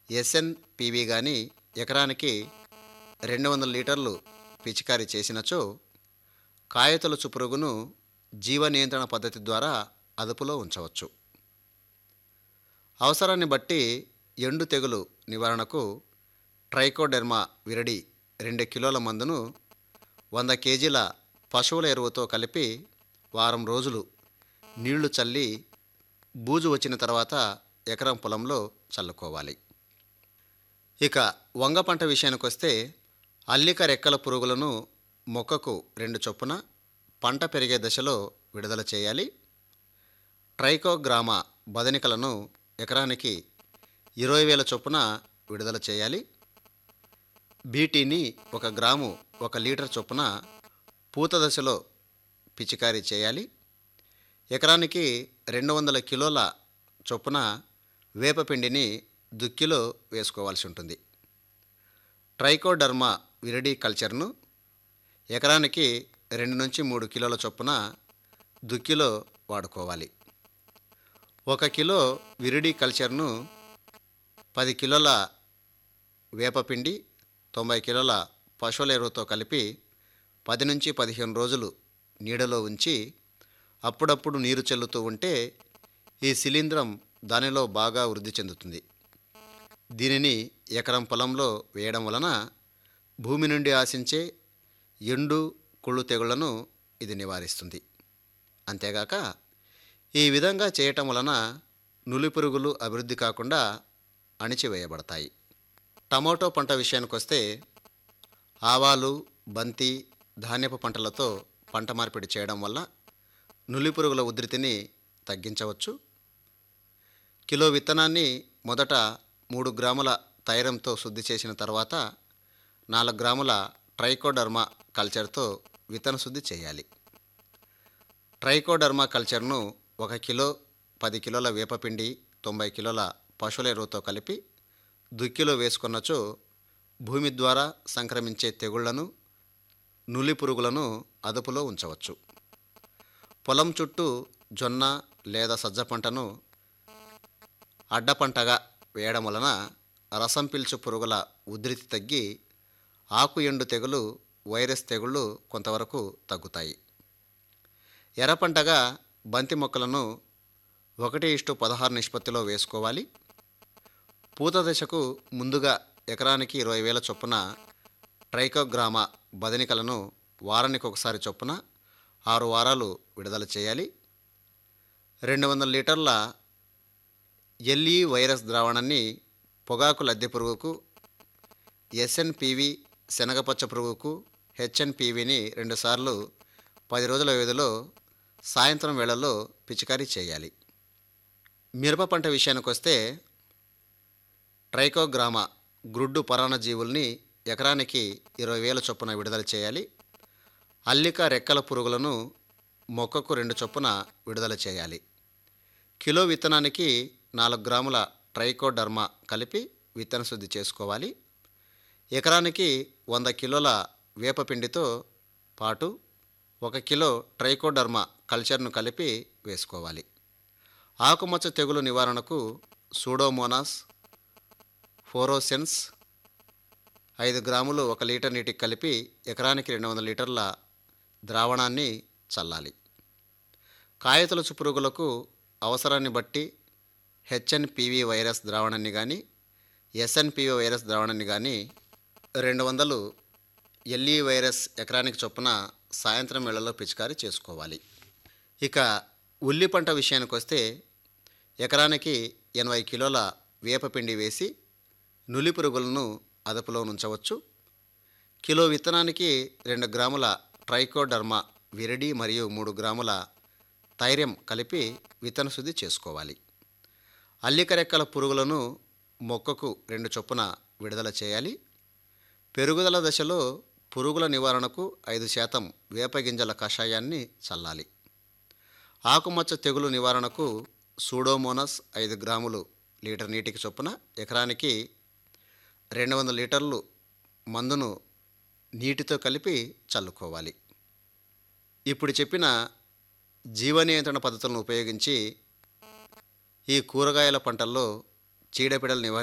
ఎస్ఎన్పివి కానీ ఎకరానికి రెండు వందల లీటర్లు పిచికారీ చేసినచో కాయతొలుచు పురుగును జీవ నియంత్రణ పద్ధతి ద్వారా అదుపులో ఉంచవచ్చు అవసరాన్ని బట్టి ఎండు తెగులు నివారణకు ట్రైకోడెర్మా విరడి రెండు కిలోల మందును వంద కేజీల పశువుల ఎరువుతో కలిపి వారం రోజులు నీళ్లు చల్లి బూజు వచ్చిన తర్వాత ఎకరం పొలంలో చల్లుకోవాలి ఇక వంగ పంట విషయానికి వస్తే అల్లిక రెక్కల పురుగులను మొక్కకు రెండు చొప్పున పంట పెరిగే దశలో విడుదల చేయాలి ట్రైకోగ్రామ బదనికలను ఎకరానికి ఇరవై వేల చొప్పున విడుదల చేయాలి బీటీని ఒక గ్రాము ఒక లీటర్ చొప్పున పూత దశలో పిచికారీ చేయాలి ఎకరానికి రెండు వందల కిలోల చొప్పున వేపపిండిని దుక్కిలో వేసుకోవాల్సి ఉంటుంది ట్రైకోడర్మా విరిడి కల్చర్ను ఎకరానికి రెండు నుంచి మూడు కిలోల చొప్పున దుక్కిలో వాడుకోవాలి ఒక కిలో విరిడి కల్చర్ను పది కిలోల వేపపిండి తొంభై కిలోల పశువుల ఎరువుతో కలిపి పది నుంచి పదిహేను రోజులు నీడలో ఉంచి అప్పుడప్పుడు నీరు చల్లుతూ ఉంటే ఈ శిలీంధ్రం దానిలో బాగా వృద్ధి చెందుతుంది దీనిని ఎకరం పొలంలో వేయడం వలన భూమి నుండి ఆశించే ఎండు కుళ్ళు తెగుళ్లను ఇది నివారిస్తుంది అంతేగాక ఈ విధంగా చేయటం వలన నులి పురుగులు అభివృద్ధి కాకుండా అణిచివేయబడతాయి టమోటో పంట విషయానికి వస్తే ఆవాలు బంతి ధాన్యపు పంటలతో పంట మార్పిడి చేయడం వల్ల నులి పురుగుల ఉధృతిని తగ్గించవచ్చు కిలో విత్తనాన్ని మొదట మూడు గ్రాముల తైరంతో శుద్ధి చేసిన తర్వాత నాలుగు గ్రాముల ట్రైకోడర్మా కల్చర్తో విత్తన శుద్ధి చేయాలి ట్రైకోడర్మా కల్చర్ను ఒక కిలో పది కిలోల వేపపిండి తొంభై కిలోల పశువుల ఎరువుతో కలిపి దుక్కిలో వేసుకున్నచో భూమి ద్వారా సంక్రమించే తెగుళ్లను నులి పురుగులను అదుపులో ఉంచవచ్చు పొలం చుట్టూ జొన్న లేదా సజ్జ పంటను అడ్డ పంటగా వేయడం వలన రసం పీల్చు పురుగుల ఉధృతి తగ్గి ఆకు ఎండు తెగులు వైరస్ తెగుళ్ళు కొంతవరకు తగ్గుతాయి ఎర్ర పంటగా బంతి మొక్కలను ఒకటి ఇష్టు పదహారు నిష్పత్తిలో వేసుకోవాలి పూత దశకు ముందుగా ఎకరానికి ఇరవై వేల చొప్పున ట్రైకోగ్రామ బదనికలను వారానికి ఒకసారి చొప్పున ఆరు వారాలు విడుదల చేయాలి రెండు వందల లీటర్ల ఎల్ఈ వైరస్ ద్రావణాన్ని పొగాకు లద్దె పురుగుకు ఎస్ఎన్పివి శనగపచ్చ పురుగుకు హెచ్ఎన్పివిని రెండుసార్లు పది రోజుల వ్యవధిలో సాయంత్రం వేళల్లో పిచికారీ చేయాలి మిరప పంట విషయానికి వస్తే ట్రైకోగ్రామ గ్రుడ్డు పరాన్నజీవుల్ని ఎకరానికి ఇరవై వేల చొప్పున విడుదల చేయాలి అల్లిక రెక్కల పురుగులను మొక్కకు రెండు చొప్పున విడుదల చేయాలి కిలో విత్తనానికి నాలుగు గ్రాముల ట్రైకోడర్మా కలిపి విత్తన శుద్ధి చేసుకోవాలి ఎకరానికి వంద కిలోల వేపపిండితో పాటు ఒక కిలో ట్రైకోడర్మా కల్చర్ను కలిపి వేసుకోవాలి ఆకుమచ్చ తెగులు నివారణకు సూడోమోనాస్ ఫోరోసెన్స్ ఐదు గ్రాములు ఒక లీటర్ నీటికి కలిపి ఎకరానికి రెండు వందల లీటర్ల ద్రావణాన్ని చల్లాలి కాయతొలుచు పురుగులకు అవసరాన్ని బట్టి హెచ్ఎన్పివి వైరస్ ద్రావణాన్ని కానీ ఎస్ఎన్పివి వైరస్ ద్రావణాన్ని కానీ రెండు వందలు ఎల్ఈ వైరస్ ఎకరానికి చొప్పున సాయంత్రం వేళల్లో పిచికారీ చేసుకోవాలి ఇక ఉల్లి పంట విషయానికి వస్తే ఎకరానికి ఎనభై కిలోల వేపపిండి వేసి నులి పురుగులను అదుపులో ఉంచవచ్చు కిలో విత్తనానికి రెండు గ్రాముల ట్రైకోడర్మా విరడి మరియు మూడు గ్రాముల థైర్యం కలిపి విత్తన శుద్ధి చేసుకోవాలి అల్లిక రెక్కల పురుగులను మొక్కకు రెండు చొప్పున విడుదల చేయాలి పెరుగుదల దశలో పురుగుల నివారణకు ఐదు శాతం వేపగింజల కషాయాన్ని చల్లాలి ఆకుమచ్చ తెగులు నివారణకు సూడోమోనస్ ఐదు గ్రాములు లీటర్ నీటికి చొప్పున ఎకరానికి రెండు వందల లీటర్లు మందును నీటితో కలిపి చల్లుకోవాలి ఇప్పుడు చెప్పిన జీవ నియంత్రణ పద్ధతులను ఉపయోగించి ఈ కూరగాయల పంటల్లో చీడపీడలు నివారి